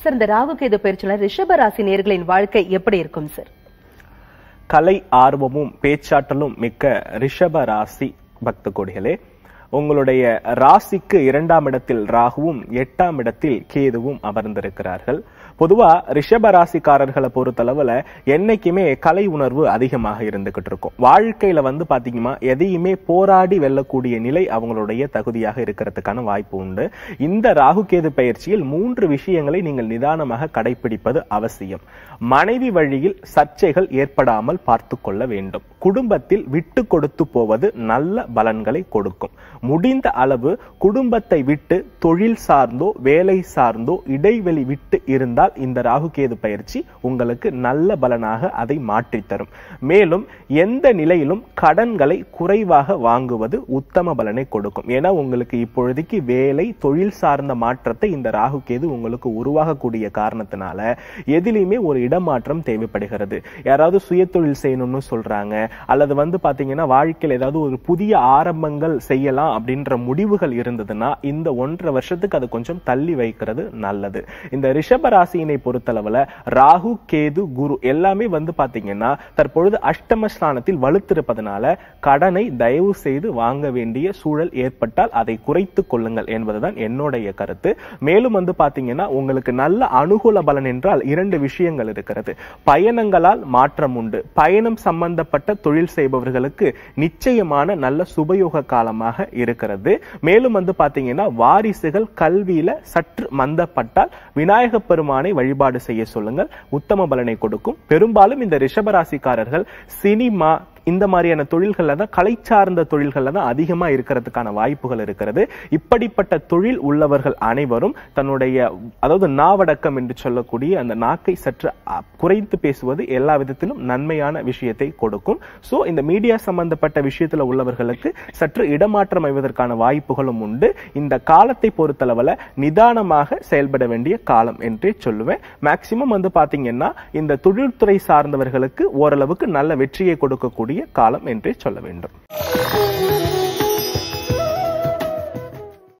sir இந்த ராகு கேது பயிற்சியில ரிஷப ராசி நேர்களின் வாழ்க்கை எப்படி இருக்கும் சார் கலை ஆர்வமும் பேச்சாற்றலும் மிக்க ரிஷப ராசி பக்த கோடிகளே உங்களுடைய ராசிக்கு இரண்டாம் இடத்தில் ராகுவும் எட்டாம் இடத்தில் கேதுவும் அமர்ந்திருக்கிறார்கள் பொதுவா ரிஷப ராசிக்காரர்களை பொறுத்தளவுல என்னைக்குமே கலை உணர்வு அதிகமாக இருந்துகிட்டு இருக்கும் வாழ்க்கையில வந்து பாத்தீங்கன்னா எதையுமே போராடி வெல்லக்கூடிய நிலை அவங்களுடைய தகுதியாக இருக்கிறதுக்கான வாய்ப்பு உண்டு இந்த ராகு கேது பயிற்சியில் மூன்று விஷயங்களை நீங்கள் நிதானமாக கடைபிடிப்பது அவசியம் மனைவி வழியில் சர்ச்சைகள் ஏற்படாமல் பார்த்து கொள்ள வேண்டும் குடும்பத்தில் விட்டு கொடுத்து போவது நல்ல பலன்களை கொடுக்கும் முடிந்த அளவு குடும்பத்தை விட்டு தொழில் சார்ந்தோ வேலை சார்ந்தோ இடைவெளி விட்டு இருந்தால் இந்த ராகு கேது பயிற்சி உங்களுக்கு நல்ல பலனாக அதை மாற்றித் தரும் மேலும் எந்த நிலையிலும் கடன்களை குறைவாக வாங்குவது உத்தம பலனை கொடுக்கும் ஏன்னா உங்களுக்கு இப்பொழுதைக்கு வேலை தொழில் சார்ந்த மாற்றத்தை இந்த ராகு கேது உங்களுக்கு உருவாகக்கூடிய காரணத்தினால எதிலையுமே ஒரு இடமாற்றம் தேவைப்படுகிறது யாராவது சுய தொழில் செய்யணும்னு சொல்றாங்க அல்லது வந்து பாத்தீங்கன்னா வாழ்க்கையில் ஏதாவது ஒரு புதிய ஆரம்பங்கள் செய்யலாம் அப்படின்ற முடிவுகள் இருந்ததுன்னா இந்த ஒன்றரை வருஷத்துக்கு அது கொஞ்சம் தள்ளி வைக்கிறது நல்லது இந்த ரிஷப ராசியினை பொறுத்தளவுல ராகு கேது குரு எல்லாமே வந்து பாத்தீங்கன்னா தற்பொழுது அஷ்டம ஸ்தானத்தில் வலுத்திருப்பதனால கடனை தயவு செய்து வாங்க வேண்டிய சூழல் ஏற்பட்டால் அதை குறைத்து கொள்ளுங்கள் என்பதுதான் என்னுடைய கருத்து மேலும் வந்து பாத்தீங்கன்னா உங்களுக்கு நல்ல அனுகூல பலன் என்றால் இரண்டு விஷயங்கள் இருக்கிறது பயணங்களால் மாற்றம் உண்டு பயணம் சம்பந்தப்பட்ட தொழில் செய்பவர்களுக்கு நிச்சயமான நல்ல சுபயோக காலமாக இருக்கிறது மேலும் வந்து பாத்தீங்கன்னா வாரிசுகள் கல்வியில சற்று மந்தப்பட்டால் விநாயக பெருமானை வழிபாடு செய்ய சொல்லுங்கள் உத்தம பலனை கொடுக்கும் பெரும்பாலும் இந்த ரிஷபராசிக்காரர்கள் சினிமா இந்த மாதிரியான தொழில்கள்ல தான் கலை சார்ந்த தொழில்கள்ல தான் அதிகமா இருக்கிறதுக்கான வாய்ப்புகள் இருக்கிறது இப்படிப்பட்ட தொழில் உள்ளவர்கள் அனைவரும் தன்னுடைய அதாவது நாவடக்கம் என்று சொல்லக்கூடிய அந்த நாக்கை சற்று அ, குறைத்து பேசுவது எல்லா விதத்திலும் நன்மையான விஷயத்தை கொடுக்கும் சோ இந்த மீடியா சம்பந்தப்பட்ட விஷயத்துல உள்ளவர்களுக்கு சற்று இடமாற்றம் அமைவதற்கான வாய்ப்புகளும் உண்டு இந்த காலத்தை பொறுத்தளவுல நிதானமாக செயல்பட வேண்டிய காலம் என்றே சொல்லுவேன் மேக்சிமம் வந்து பாத்தீங்கன்னா இந்த தொழில்துறை சார்ந்தவர்களுக்கு ஓரளவுக்கு நல்ல வெற்றியை கொடுக்கக்கூடிய காலம் என்றே சொல்ல வேண்டும்